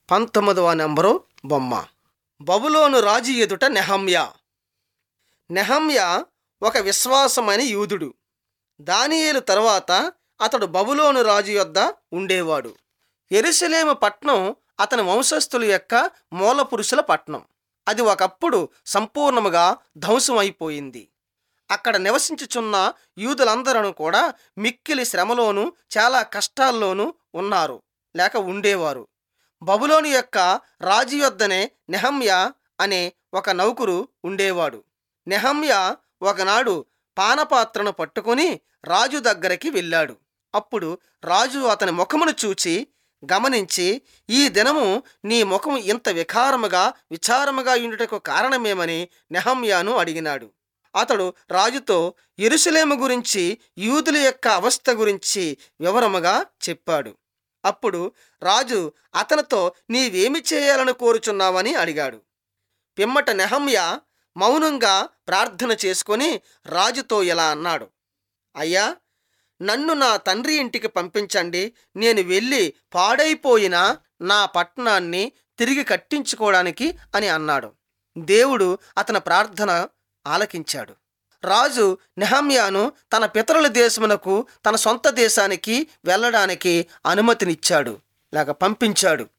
పంతొమ్మిదవ నెంబరు బొమ్మ బబులోను రాజు ఎదుట నెహమ్య నెహమ్య ఒక విశ్వాసమైన యూదుడు దానియేలు తర్వాత అతడు బబులోను రాజు యొద్ద ఉండేవాడు ఎరుసలేము పట్నం అతని వంశస్థుల యొక్క మూల పురుషుల పట్నం అది ఒకప్పుడు సంపూర్ణముగా ధ్వంసమైపోయింది అక్కడ నివసించుచున్న యూదులందరూ కూడా మిక్కిలి శ్రమలోను చాలా కష్టాల్లోనూ ఉన్నారు లేక ఉండేవారు బబులోని యొక్క రాజు యొద్దనే నెహమ్య అనే ఒక నౌకురు ఉండేవాడు నెహమ్య ఒకనాడు పానపాత్రను పట్టుకొని రాజు దగ్గరికి వెళ్ళాడు అప్పుడు రాజు అతని ముఖమును చూచి గమనించి ఈ దినము నీ ముఖం ఇంత వికారముగా విచారముగా ఉండుటకు కారణమేమని నెహమ్యాను అడిగినాడు అతడు రాజుతో ఎరుసలేము గురించి యూదుల యొక్క అవస్థ గురించి వివరముగా చెప్పాడు అప్పుడు రాజు అతనితో నీవేమి చేయాలని కోరుచున్నావని అడిగాడు పిమ్మట నెహమ్య మౌనంగా ప్రార్థన చేసుకొని రాజుతో ఇలా అన్నాడు అయ్యా నన్ను నా తండ్రి ఇంటికి పంపించండి నేను వెళ్ళి పాడైపోయిన నా పట్టణాన్ని తిరిగి కట్టించుకోవడానికి అని అన్నాడు దేవుడు అతని ప్రార్థన ఆలకించాడు రాజు నెహమ్యాను తన పితరుల దేశమునకు తన సొంత దేశానికి వెళ్ళడానికి అనుమతినిచ్చాడు లేక పంపించాడు